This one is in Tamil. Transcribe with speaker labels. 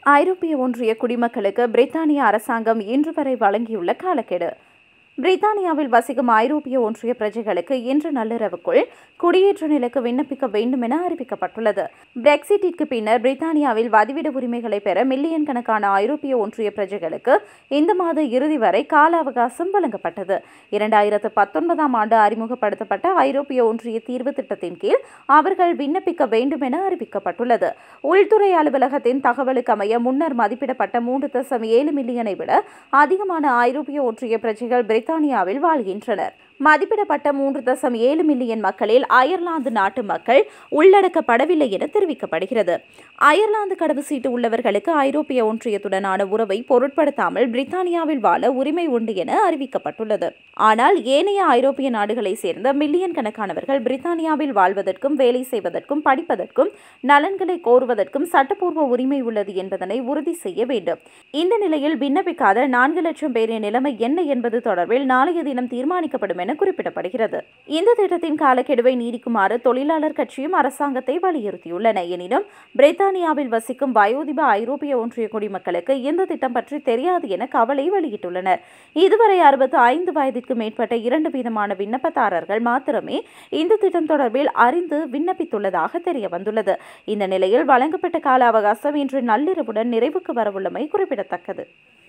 Speaker 1: ஐரோப்பிய ஒன்றிய குடிமக்களுக்கு பிரித்தானிய அரசாங்கம் இன்று வரை வழங்கியுள்ள காலக்கெடு பிரித்தானியாவில் வசிக்கும் ஐரோப்பிய ஒன்றிய பிரஜைகளுக்கு இன்று நள்ளிரவுக்குள் குடியேற்ற நிலைக்கு விண்ணப்பிக்க வேண்டும் என அறிவிக்கப்பட்டுள்ளது பிரெக்சிட்டிற்கு பின்னர் பிரித்தானியாவில் வதிவிட உரிமைகளை பெற மில்லியன் கணக்கான ஐரோப்பிய ஒன்றிய பிரஜைகளுக்கு இந்த மாத இறுதி வரை கால அவகாசம் வழங்கப்பட்டது இரண்டாயிரத்து பத்தொன்பதாம் ஆண்டு அறிமுகப்படுத்தப்பட்ட ஐரோப்பிய ஒன்றிய தீர்வு திட்டத்தின் கீழ் அவர்கள் விண்ணப்பிக்க வேண்டும் என அறிவிக்கப்பட்டுள்ளது உள்துறை அலுவலகத்தின் தகவலுக்கு அமைய முன்னர் மதிப்பிடப்பட்ட மூன்று தசம் ஏழு மில்லியனை விட அதிகமான ஐரோப்பிய ஒன்றிய பிரஜைகள் பிரித்தானியாவில் வாழ்கின்றனர் மதிப்பிடப்பட்ட மூன்று தசம் ஏழு மில்லியன் மக்களில் அயர்லாந்து நாட்டு மக்கள் உள்ளடக்கப்படவில்லை என தெரிவிக்கப்படுகிறது அயர்லாந்து கடவுச்சீட்டு உள்ளவர்களுக்கு ஐரோப்பிய ஒன்றியத்துடனான உறவை பொருட்படுத்தாமல் பிரித்தானியாவில் வாழ உரிமை உண்டு என அறிவிக்கப்பட்டுள்ளது ஆனால் ஏனைய ஐரோப்பிய நாடுகளை சேர்ந்த மில்லியன் கணக்கானவர்கள் பிரித்தானியாவில் வாழ்வதற்கும் வேலை செய்வதற்கும் படிப்பதற்கும் நலன்களை கோருவதற்கும் சட்டப்பூர்வ உரிமை உள்ளது என்பதனை உறுதி செய்ய வேண்டும் இந்த நிலையில் விண்ணப்பிக்காத நான்கு லட்சம் பேரின் நிலைமை என்ன என்பது தொடர்பில் நாளைய தினம் தீர்மானிக்கப்படும் என குறிப்பிடப்படுகிறது இந்த திட்டத்தின் காலக்கெடுவை நீடிக்குமாறு தொழிலாளர் கட்சியும் அரசாங்கத்தை வலியுறுத்தியுள்ளன எனினும் பிரித்தானியாவில் வசிக்கும் வயோதிப ஐரோப்பிய ஒன்றிய குடிமக்களுக்கு இந்த திட்டம் பற்றி தெரியாது என கவலை வெளியிட்டுள்ளனர் இதுவரை அறுபத்து ஐந்து வயதிற்கு மேற்பட்ட இரண்டு வீதமான விண்ணப்பதாரர்கள் மாத்திரமே இந்த திட்டம் தொடர்பில் அறிந்து விண்ணப்பித்துள்ளதாக தெரிய வந்துள்ளது இந்த நிலையில் வழங்கப்பட்ட கால அவகாசம் இன்று நள்ளிரவுடன் நிறைவுக்கு வரவுள்ளமை குறிப்பிடத்தக்கது